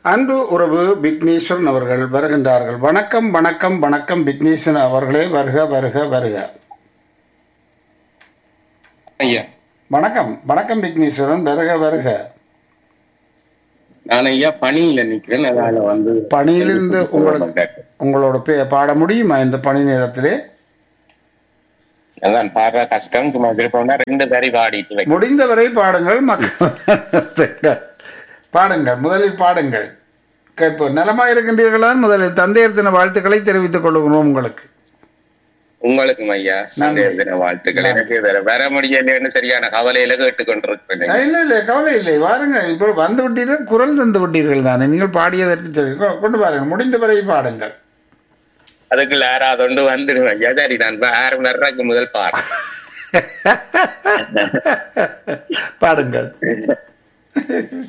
அன்பு உறவு விக்னேஸ்வரன் அவர்கள் வருகின்றார்கள் வணக்கம் வணக்கம் வணக்கம் விக்னேஸ்வரன் அவர்களே வருக வருக வருக ஐயா வணக்கம் வணக்கம் விக்னேஸ்வரன் வருக வருக நான் ஐயா பணியில நிக்கிறேன் அதனால வந்து பணியிலிருந்து உங்களுக்கு உங்களோட பே- பாட முடியுமா இந்த பணி நேரத்திலே அதான் பாடுற கஷ்டம் சும்மா விருப்பம்னா ரெண்டு பேரை பாடிட்டு வைக்க முடிந்தவரை பாடுங்கள் மக்கள் பாடுங்கள் முதலில் பாடுங்கள் கேட்போம் நலமா இருக்கின்றீர்களா முதலில் தந்தையர் தின வாழ்த்துக்களை தெரிவித்துக் கொள்கிறோம் உங்களுக்கு உங்களுக்கும் ஐயா தந்தையர் தின வாழ்த்துக்கள் எனக்கு வேற வர முடியலன்னு சரியான கவலையில கேட்டுக்கொண்டிருக்கிறேன் அஹ் இல்ல இல்ல கவலை இல்லை வாருங்கள் இப்போ வந்து விட்டீர்கள் குரல் தந்து விட்டீர்கள் தானே நீங்கள் பாடியதற்கு சரி கொ- கொண்டு பாருங்கள் முடிந்தவரை பாடுங்கள் அதுக்குள்ள யாராவது ஒன்று வந்துடுவேன் ஐயா சரி நான் ஆறு மணி நேரம் முதல் பாடு பாடுங்கள்